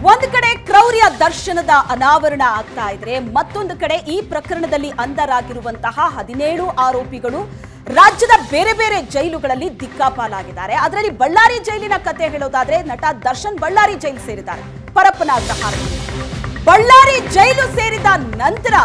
ಒಂದು ಕಡೆ ಕ್ರೌರ್ಯ ದರ್ಶನದ ಅನಾವರಣ ಆಗ್ತಾ ಇದ್ರೆ ಮತ್ತೊಂದು ಕಡೆ ಈ ಪ್ರಕರಣದಲ್ಲಿ ಅಂಧರಾಗಿರುವಂತಹ ಹದಿನೇಳು ಆರೋಪಿಗಳು ರಾಜ್ಯದ ಬೇರೆ ಬೇರೆ ಜೈಲುಗಳಲ್ಲಿ ದಿಕ್ಕಾಪಾಲಾಗಿದ್ದಾರೆ ಅದರಲ್ಲಿ ಬಳ್ಳಾರಿ ಜೈಲಿನ ಕತೆ ಹೇಳೋದಾದ್ರೆ ನಟ ದರ್ಶನ್ ಬಳ್ಳಾರಿ ಜೈಲು ಸೇರಿದ್ದಾರೆ ಪರಪ್ಪನ ಅಗ್ರಹಾರದಲ್ಲಿ ಬಳ್ಳಾರಿ ಜೈಲು ಸೇರಿದ ನಂತರ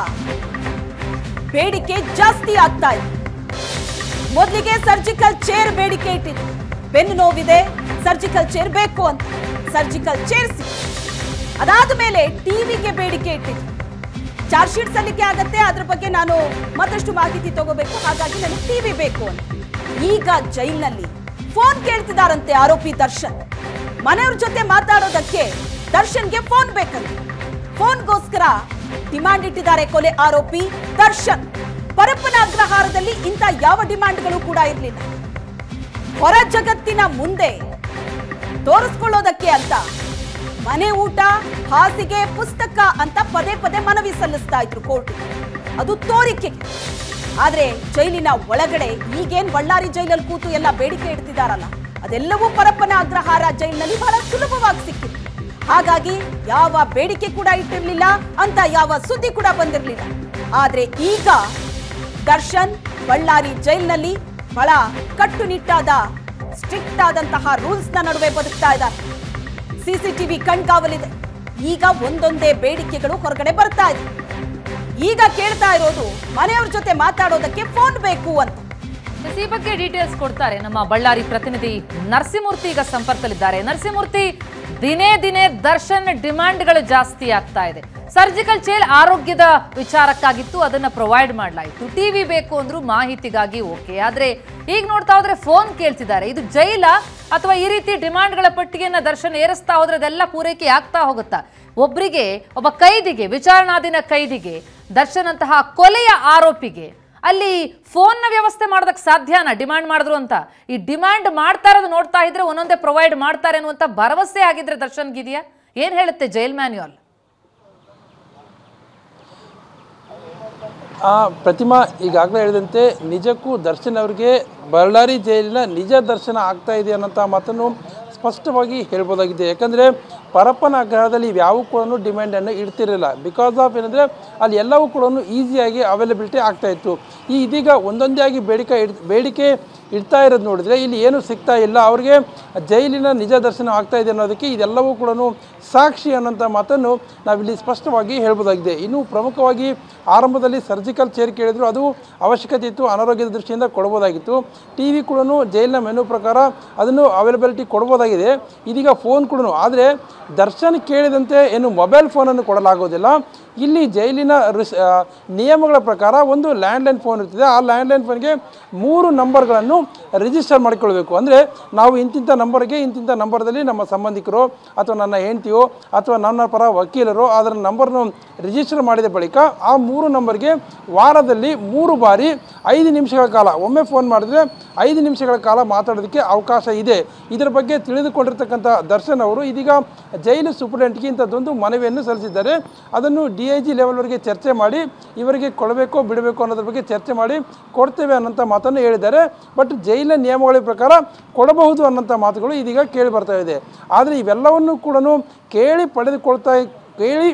ಬೇಡಿಕೆ ಜಾಸ್ತಿ ಆಗ್ತಾ ಇದೆ ಮೊದಲಿಗೆ ಸರ್ಜಿಕಲ್ ಚೇರ್ ಬೇಡಿಕೆ ಇಟ್ಟಿದ್ರು ಬೆನ್ನು ನೋವಿದೆ ಸರ್ಜಿಕಲ್ ಚೇರ್ ಬೇಕು ಅಂತ ಸರ್ಜಿಕಲ್ ಚೇರ್ ಸಿಕ್ತು ಅದಾದ ಮೇಲೆ ಟಿವಿಗೆ ಬೇಡಿಕೆ ಇಟ್ಟಿದ್ರು ಚಾರ್ಜ್ ಶೀಟ್ ಸಲ್ಲಿಕೆ ಆಗತ್ತೆ ಅದ್ರ ಬಗ್ಗೆ ನಾನು ಮತ್ತಷ್ಟು ಮಾಹಿತಿ ತಗೋಬೇಕು ಹಾಗಾಗಿ ನನಗೆ ಟಿವಿ ಬೇಕು ಅಂತ ಈಗ ಜೈಲ್ನಲ್ಲಿ ಫೋನ್ ಕೇಳ್ತಿದಾರಂತೆ ಆರೋಪಿ ದರ್ಶನ್ ಮನೆಯವ್ರ ಜೊತೆ ಮಾತಾಡೋದಕ್ಕೆ ದರ್ಶನ್ಗೆ ಫೋನ್ ಬೇಕಂತೆ ಫೋನ್ಗೋಸ್ಕರ ಡಿಮಾಂಡ್ ಇಟ್ಟಿದ್ದಾರೆ ಕೊಲೆ ಆರೋಪಿ ದರ್ಶನ್ ಪರಪ್ಪನ ಅಗ್ರಹಾರದಲ್ಲಿ ಇಂಥ ಯಾವ ಡಿಮಾಂಡ್ಗಳು ಕೂಡ ಇರಲಿಲ್ಲ ಹೊರ ಜಗತ್ತಿನ ಮುಂದೆ ತೋರಿಸ್ಕೊಳ್ಳೋದಕ್ಕೆ ಅಂತ ಮನೆ ಊಟ ಹಾಸಿಗೆ ಪುಸ್ತಕ ಅಂತ ಪದೇ ಪದೇ ಮನವಿ ಸಲ್ಲಿಸ್ತಾ ಇದ್ರು ಕೋರ್ಟ್ ಅದು ತೋರಿಕೆಗೆ ಆದ್ರೆ ಜೈಲಿನ ಒಳಗಡೆ ಈಗೇನ್ ಬಳ್ಳಾರಿ ಜೈಲಲ್ಲಿ ಕೂತು ಎಲ್ಲ ಬೇಡಿಕೆ ಇಡ್ತಿದಾರಲ್ಲ ಅದೆಲ್ಲವೂ ಪರಪ್ಪನ ಅಗ್ರಹಾರ ಜೈಲಿನಲ್ಲಿ ಬಹಳ ಸುಲಭವಾಗಿ ಸಿಕ್ಕಿತ್ತು ಹಾಗಾಗಿ ಯಾವ ಬೇಡಿಕೆ ಕೂಡ ಇಟ್ಟಿರ್ಲಿಲ್ಲ ಅಂತ ಯಾವ ಸುದ್ದಿ ಕೂಡ ಬಂದಿರಲಿಲ್ಲ ಆದ್ರೆ ಈಗ ದರ್ಶನ್ ಬಳ್ಳಾರಿ ಜೈಲಿನಲ್ಲಿ ಬಹಳ ಕಟ್ಟುನಿಟ್ಟಾದ ಸ್ಟ್ರಿಕ್ಟ್ ಆದಂತಹ ರೂಲ್ಸ್ ನ ನಡುವೆ ಬದುಕ್ತಾ ಇದ್ದಾರೆ ಸಿಸಿಟಿವಿ ಕಣ್ಗಾವಲಿದೆ ಈಗ ಒಂದೊಂದೇ ಬೇಡಿಕೆಗಳು ಹೊರಗಡೆ ಬರ್ತಾ ಇದೆ ಈಗ ಕೇಳ್ತಾ ಇರೋದು ಮನೆಯವ್ರ ಜೊತೆ ಮಾತಾಡೋದಕ್ಕೆ ಫೋನ್ ಬೇಕು ಅಂತ ಈ ಬಗ್ಗೆ ಡೀಟೇಲ್ಸ್ ಕೊಡ್ತಾರೆ ನಮ್ಮ ಬಳ್ಳಾರಿ ಪ್ರತಿನಿಧಿ ನರಸಿಂಹಮೂರ್ತಿ ಈಗ ಸಂಪರ್ಕದಲ್ಲಿದ್ದಾರೆ ನರಸಿಂಹಮೂರ್ತಿ ದಿನೇ ದಿನೇ ದರ್ಶನ್ ಡಿಮಾಂಡ್ಗಳು ಜಾಸ್ತಿ ಆಗ್ತಾ ಇದೆ ಸರ್ಜಿಕಲ್ ಚೇರ್ ಆರೋಗ್ಯದ ವಿಚಾರಕ್ಕಾಗಿತ್ತು ಅದನ್ನ ಪ್ರೊವೈಡ್ ಮಾಡಲಾಯಿತು ಟಿವಿ ಬೇಕು ಅಂದ್ರು ಮಾಹಿತಿಗಾಗಿ ಓಕೆ ಆದ್ರೆ ಈಗ ನೋಡ್ತಾ ಹೋದ್ರೆ ಫೋನ್ ಕೇಳ್ತಿದ್ದಾರೆ ಇದು ಜೈಲ ಅಥವಾ ಈ ರೀತಿ ಡಿಮಾಂಡ್ಗಳ ಪಟ್ಟಿಗೆಯನ್ನ ದರ್ಶನ್ ಏರಿಸ್ತಾ ಹೋದ್ರೆ ಅದೆಲ್ಲ ಪೂರೈಕೆ ಆಗ್ತಾ ಹೋಗುತ್ತಾ ಒಬ್ರಿಗೆ ಒಬ್ಬ ಕೈದಿಗೆ ವಿಚಾರಣಾಧೀನ ಕೈದಿಗೆ ದರ್ಶನ್ ಅಂತಹ ಕೊಲೆಯ ಆರೋಪಿಗೆ ಅಲ್ಲಿ ಫೋನ್ನ ವ್ಯವಸ್ಥೆ ಮಾಡೋದಕ್ಕೆ ಸಾಧ್ಯನಾ ಡಿಮಾಂಡ್ ಮಾಡಿದ್ರು ಅಂತ ಈ ಡಿಮಾಂಡ್ ಮಾಡ್ತಾ ಇರೋದು ನೋಡ್ತಾ ಇದ್ರೆ ಒಂದೊಂದೇ ಪ್ರೊವೈಡ್ ಮಾಡ್ತಾರೆ ಅನ್ನುವಂಥ ಭರವಸೆ ಆಗಿದ್ರೆ ದರ್ಶನ್ಗಿದೆಯಾ ಏನ್ ಹೇಳುತ್ತೆ ಜೈಲ್ ಮ್ಯಾನ್ಯುಯಲ್ ಆ ಪ್ರತಿಮಾ ಈಗಾಗಲೇ ಹೇಳಿದಂತೆ ನಿಜಕ್ಕೂ ದರ್ಶನ್ ಅವರಿಗೆ ಬಳ್ಳಾರಿ ಜೈಲಿನ ನಿಜ ದರ್ಶನ ಆಗ್ತಾ ಇದೆ ಅನ್ನೋಂಥ ಮಾತನ್ನು ಸ್ಪಷ್ಟವಾಗಿ ಹೇಳ್ಬೋದಾಗಿದೆ ಯಾಕಂದರೆ ಪರಪ್ಪನ ಆಗ್ರಹದಲ್ಲಿ ಇವ್ಯಾವು ಕೂಡ ಡಿಮ್ಯಾಂಡನ್ನು ಇಡ್ತಿರಲಿಲ್ಲ ಬಿಕಾಸ್ ಆಫ್ ಏನಂದರೆ ಅಲ್ಲಿ ಎಲ್ಲವೂ ಕೂಡ ಈಸಿಯಾಗಿ ಅವೈಲಬಿಲಿಟಿ ಆಗ್ತಾ ಇತ್ತು ಈ ಇದೀಗ ಒಂದೊಂದೇ ಆಗಿ ಬೇಡಿಕೆ ಇಡ್ ಬೇಡಿಕೆ ಇಡ್ತಾ ಇರೋದು ನೋಡಿದರೆ ಇಲ್ಲಿ ಏನು ಸಿಗ್ತಾ ಇಲ್ಲ ಅವ್ರಿಗೆ ಜೈಲಿನ ನಿಜ ದರ್ಶನ ಆಗ್ತಾ ಇದೆ ಅನ್ನೋದಕ್ಕೆ ಇದೆಲ್ಲವೂ ಕೂಡ ಸಾಕ್ಷಿ ಅನ್ನೋಂಥ ಮಾತನ್ನು ನಾವಿಲ್ಲಿ ಸ್ಪಷ್ಟವಾಗಿ ಹೇಳ್ಬೋದಾಗಿದೆ ಇನ್ನು ಪ್ರಮುಖವಾಗಿ ಆರಂಭದಲ್ಲಿ ಸರ್ಜಿಕಲ್ ಚೇರ್ ಕೇಳಿದ್ರು ಅದು ಅವಶ್ಯಕತೆ ಇತ್ತು ಅನಾರೋಗ್ಯದ ದೃಷ್ಟಿಯಿಂದ ಕೊಡ್ಬೋದಾಗಿತ್ತು ಟಿ ವಿ ಕೂಡ ಜೈಲಿನ ಮೆನು ಪ್ರಕಾರ ಅದನ್ನು ಅವೈಲಬಿಲಿಟಿ ಕೊಡ್ಬೋದಾಗಿದೆ ಇದೀಗ ಫೋನ್ ಕೂಡ ಆದರೆ ದರ್ಶನ್ ಕೇಳಿದಂತೆ ಏನು ಮೊಬೈಲ್ ಫೋನನ್ನು ಕೊಡಲಾಗೋದಿಲ್ಲ ಇಲ್ಲಿ ಜೈಲಿನ ರಿಸ್ ಆ, ನಿಯಮಗಳ ಪ್ರಕಾರ ಒಂದು ಲ್ಯಾಂಡ್ಲೈನ್ ಫೋನ್ ಇರ್ತದೆ ಆ ಲ್ಯಾಂಡ್ಲೈನ್ ಫೋನ್ಗೆ ಮೂರು ನಂಬರ್ಗಳನ್ನು ರಿಜಿಸ್ಟರ್ ಮಾಡಿಕೊಳ್ಬೇಕು ಅಂದರೆ ನಾವು ಇಂತಿಂಥ ನಂಬರ್ಗೆ ಇಂತಿಂಥ ನಂಬರ್ದಲ್ಲಿ ನಮ್ಮ ಸಂಬಂಧಿಕರು ಅಥವಾ ನನ್ನ ಹೆಂಡತಿಯೋ ಅಥವಾ ನನ್ನ ಪರ ವಕೀಲರು ಅದರ ನಂಬರ್ನು ರಿಜಿಸ್ಟರ್ ಮಾಡಿದ ಬಳಿಕ ಆ ಮೂರು ನಂಬರ್ಗೆ ವಾರದಲ್ಲಿ ಮೂರು ಬಾರಿ ಐದು ನಿಮಿಷಗಳ ಕಾಲ ಒಮ್ಮೆ ಫೋನ್ ಮಾಡಿದ್ರೆ ಐದು ನಿಮಿಷಗಳ ಕಾಲ ಮಾತಾಡೋದಕ್ಕೆ ಅವಕಾಶ ಇದೆ ಇದರ ಬಗ್ಗೆ ತಿಳಿದುಕೊಂಡಿರ್ತಕ್ಕಂಥ ದರ್ಶನ್ ಅವರು ಇದೀಗ ಜೈಲು ಸೂಪರಿಂಟೆಂಟ್ಗೆ ಇಂಥದ್ದೊಂದು ಮನವಿಯನ್ನು ಸಲ್ಲಿಸಿದ್ದಾರೆ ಅದನ್ನು ಡಿ ಐ ಜಿ ಲೆವೆಲ್ವರೆಗೆ ಚರ್ಚೆ ಮಾಡಿ ಇವರಿಗೆ ಕೊಡಬೇಕೋ ಬಿಡಬೇಕು ಅನ್ನೋದ್ರ ಬಗ್ಗೆ ಚರ್ಚೆ ಮಾಡಿ ಕೊಡ್ತೇವೆ ಅನ್ನೋಂಥ ಮಾತನ್ನು ಹೇಳಿದ್ದಾರೆ ಬಟ್ ಜೈಲಿನ ನಿಯಮಗಳ ಪ್ರಕಾರ ಕೊಡಬಹುದು ಅನ್ನೋಂಥ ಮಾತುಗಳು ಇದೀಗ ಕೇಳಿ ಬರ್ತಾ ಇದೆ ಆದರೆ ಇವೆಲ್ಲವನ್ನು ಕೂಡ ಕೇಳಿ ಪಡೆದುಕೊಳ್ತಾ ಕೇಳಿ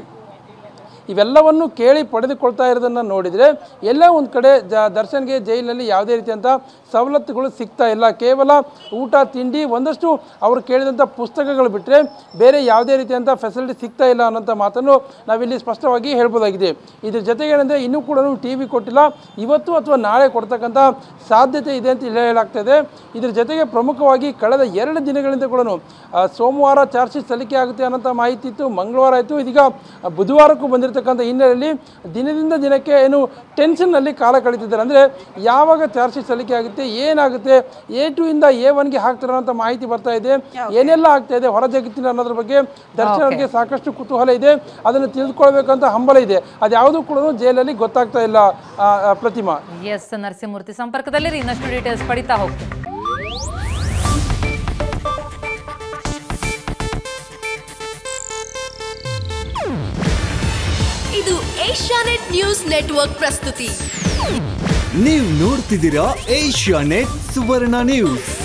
ಇವೆಲ್ಲವನ್ನು ಕೇಳಿ ಪಡೆದುಕೊಳ್ತಾ ಇರೋದನ್ನು ನೋಡಿದರೆ ಎಲ್ಲ ಒಂದು ಕಡೆ ಜ ದರ್ಶನ್ಗೆ ಜೈಲಿನಲ್ಲಿ ಯಾವುದೇ ರೀತಿಯಂಥ ಸವಲತ್ತುಗಳು ಸಿಗ್ತಾ ಇಲ್ಲ ಕೇವಲ ಊಟ ತಿಂಡಿ ಒಂದಷ್ಟು ಅವರು ಕೇಳಿದಂಥ ಪುಸ್ತಕಗಳು ಬಿಟ್ಟರೆ ಬೇರೆ ಯಾವುದೇ ರೀತಿಯಂಥ ಫೆಸಿಲಿಟಿ ಸಿಗ್ತಾ ಇಲ್ಲ ಅನ್ನೋಂಥ ಮಾತನ್ನು ನಾವಿಲ್ಲಿ ಸ್ಪಷ್ಟವಾಗಿ ಹೇಳ್ಬೋದಾಗಿದೆ ಇದ್ರ ಜೊತೆಗೆ ಏನಂದರೆ ಇನ್ನೂ ಕೂಡ ಟಿ ವಿ ಕೊಟ್ಟಿಲ್ಲ ಇವತ್ತು ಅಥವಾ ನಾಳೆ ಕೊಡ್ತಕ್ಕಂಥ ಸಾಧ್ಯತೆ ಇದೆ ಅಂತ ಇಲ್ಲಿ ಹೇಳಲಾಗ್ತದೆ ಇದ್ರ ಜೊತೆಗೆ ಪ್ರಮುಖವಾಗಿ ಕಳೆದ ಎರಡು ದಿನಗಳಿಂದ ಕೂಡ ಸೋಮವಾರ ಚಾರ್ಜ್ ಶೀಟ್ ಸಲ್ಲಿಕೆ ಆಗುತ್ತೆ ಅನ್ನೋಂಥ ಮಾಹಿತಿ ಇತ್ತು ಮಂಗಳವಾರ ಆಯಿತು ಇದೀಗ ಬುಧವಾರಕ್ಕೂ ಬಂದಿರತಕ್ಕಂಥ ಹಿನ್ನೆಲೆಯಲ್ಲಿ ದಿನದಿಂದ ದಿನಕ್ಕೆ ಏನು ಟೆನ್ಷನ್ನಲ್ಲಿ ಕಾಲ ಕಳೀತಿದ್ದಾರೆ ಅಂದರೆ ಯಾವಾಗ ಚಾರ್ಜ್ ಶೀಟ್ ಸಲ್ಲಿಕೆ ಆಗುತ್ತೆ ಏನಾಗುತ್ತೆ ಎ ಟು ಇಂದ ಎ ಒನ್ಗೆ ಹಾಕ್ತಾರೆ ಅನ್ನೋ ಮಾಹಿತಿ ಬರ್ತಾ ಇದೆ ಏನೆಲ್ಲ ಆಗ್ತಾ ಇದೆ ಹೊರ ಜಗತ್ತಿನ ಅನ್ನೋದ್ರ ಬಗ್ಗೆ ದರ್ಶನ್ ಅವರಿಗೆ ಸಾಕಷ್ಟು ಕುತೂಹಲ ಇದೆ ಅದನ್ನು ತಿಳಿದುಕೊಳ್ಬೇಕಂತ ಹಂಬಲ ಇದೆ ಅದ್ಯಾವುದೂ ಕೂಡ ಜೈಲಲ್ಲಿ ಗೊತ್ತಾಗ್ತಾ ಇಲ್ಲ ಆ, ಆ, ಪ್ರತಿಮಾ ಎಸ್ ನರಸಿಂಹಮೂರ್ತಿ ಸಂಪರ್ಕದಲ್ಲಿರಿ ಇನ್ನಷ್ಟು ಡೀಟೇಲ್ಸ್ ಪಡಿತಾ ಹೋಗ್ತೀನಿ ಇದು ಏಷ್ಯಾನೆಟ್ ನ್ಯೂಸ್ ನೆಟ್ವರ್ಕ್ ಪ್ರಸ್ತುತಿ ನೀವು ನೋಡ್ತಿದ್ದೀರಾ ಏಷ್ಯಾ ನೆಟ್ ಸುವರ್ಣ ನ್ಯೂಸ್